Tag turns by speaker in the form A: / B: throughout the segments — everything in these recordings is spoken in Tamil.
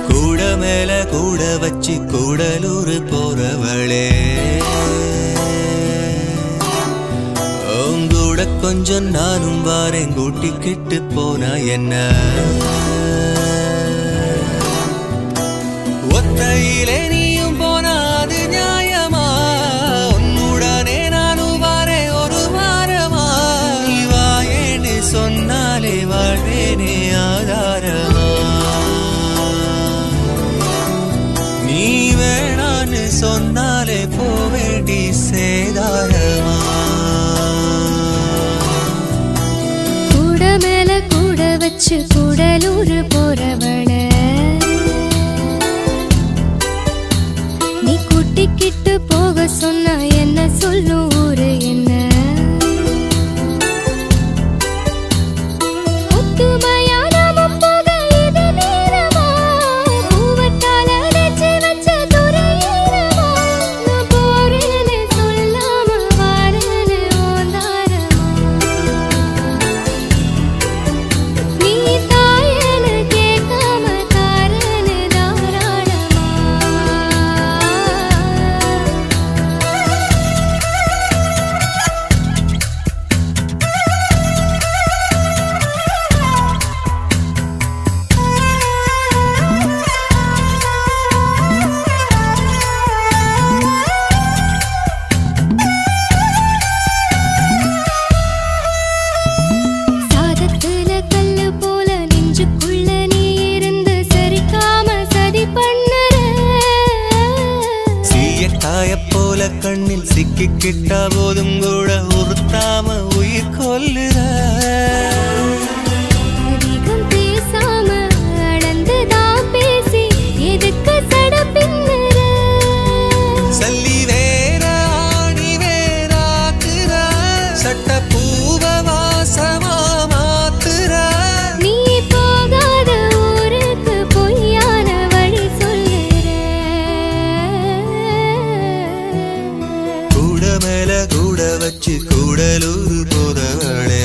A: கூட மேல கூட வச்சு கூடலூர் போறவளே உங்கூட கொஞ்சம் நானும் வாரேன் கூட்டிக்கிட்டு போனா என்ன ஒத்தையிலே நீயும் போனா அது நியாயமா உன்னுடனே நானும் வாரேன் ஒரு வாரமா நீ வாயேன்னு சொன்னாலே வாழ்வேனே ஆதாரமா நீ வேணான்னு சொன்னாலே போவேண்டி சேதாரமா
B: கூட மேல கூட வச்சு கூடலூர் போறவள நீ கூட்டிக்கிட்டு போக சொன்னா என்ன சொல்லும் ஊரு என்ன ஒத்துமையா நாம போக இது நேரமா பூவத்தால அடைச்சு வச்ச துறையீரமா நான் போறேன்னு சொல்லாம வாரேன்னு ஓந்தாரமா நீ தாயன கேட்காம தாரன தாராளமா சாதத்துல கல்லு போல நெஞ்சுக்குள்ள நீ இருந்து சரிக்காம சதி பண்ணுற
A: சீயக்காய போல கண்ணில் சிக்கிக்கிட்டா போதும் கூட உறுத்தாம உயிர் கொல்லுற
B: அதிகம் பேசாம அளந்துதான் பேசி எதுக்கு சட பின்னுற
A: சல்லி வேற ஆணி வேறாக்குற சட்ட பூவ வாசமா மாத்துற
B: நீ போகாத ஊருக்கு பொய்யான வழி சொல்லுற
A: கூட மேல கூட வச்சு கூடலூர் போறவளே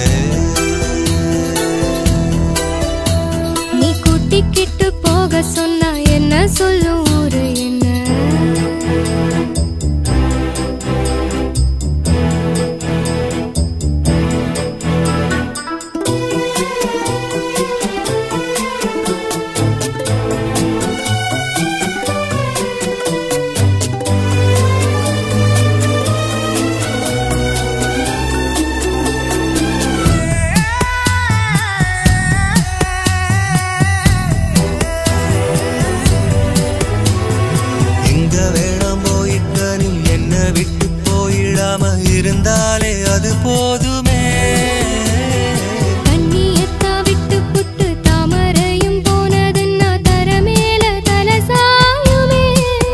B: நீ கூட்டிக்கிட்டு போக சொன்னா என்ன சொல்லும் ஊரு என்ன
A: எங்க வேணாம் போயிட்ட நீ என்ன விட்டு போயிடாம இருந்தாலே அது போதுமே
B: கண்ணியத்தா விட்டு புட்டு தாமரையும் போனதுன்னா தரமேல தல சாயுமே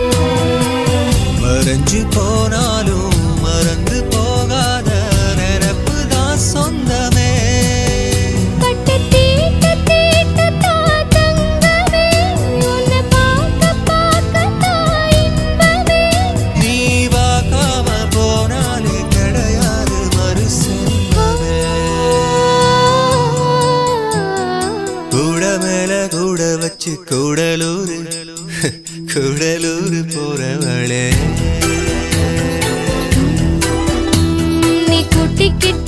A: மறைஞ்சு போனாலும் மறந்து போகாத நினப்பு தான் சொந்தமே
B: பட்டு தீட்ட தீட்ட தா தங்கமே உன்னை பார்க்க பார்க்க தா இன்பமே
A: நீ பார்க்காம போனாலே கிடையாது மறு செல்வமே கூட மேல கூட வச்சு கூடலூர் கூடலூர் போறவளே
B: நீ கூட்டிக்கிட்டு